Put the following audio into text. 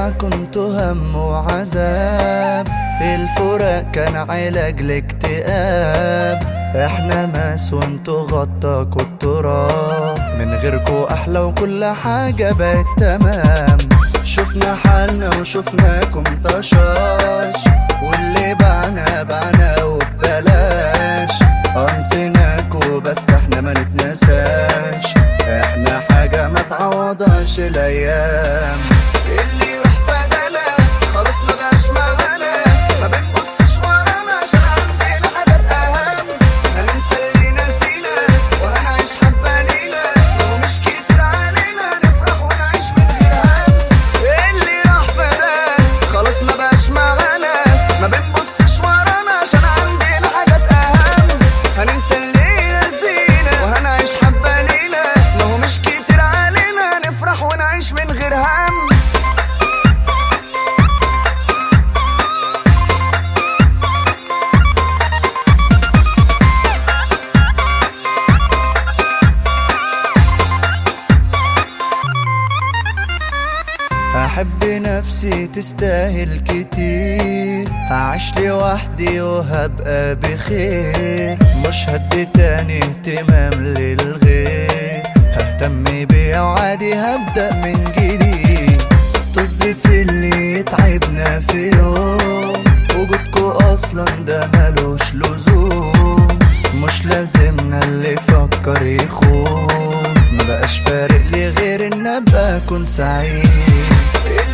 ساعة كنت هم وعذاب الفراق كان علاج لاكتئاب احنا ماس وانتو غطاكوا التراب من غيركو احلى وكل حاجة بقت تمام شفنا حالنا وشفناكم طشاش واللي بعنا بعنا وببلاش انسيناكوا بس احنا ما نتنساش احنا حاجة ما تعوضهاش الايام اللي يروح فدانا خلاص ما بقاش معانا ما بنبصش ورانا عشان عندنا حاجات اهم هننسى اللي نسينا وهنعيش حبة لينا لو مش كتير علينا نفرح ونعيش من غير هم اللي راح فدانا خلاص ما بقاش معانا ما بنبصش ورانا عشان عندنا حاجات اهم هننسى اللي نسينا وهنعيش حبة لينا لو مش كتير علينا نفرح ونعيش من غير هم أحب نفسي تستاهل كتير هعيش لوحدي وهبقى بخير مش هدي تاني اهتمام للغير ههتم بيا وعادي هبدأ من جديد طز في اللي يتعبنا في يوم وجودكو أصلا ده ملوش لزوم مش لازمنا اللي يفكر يخون مبقاش فارق لي غير ان ابقى اكون سعيد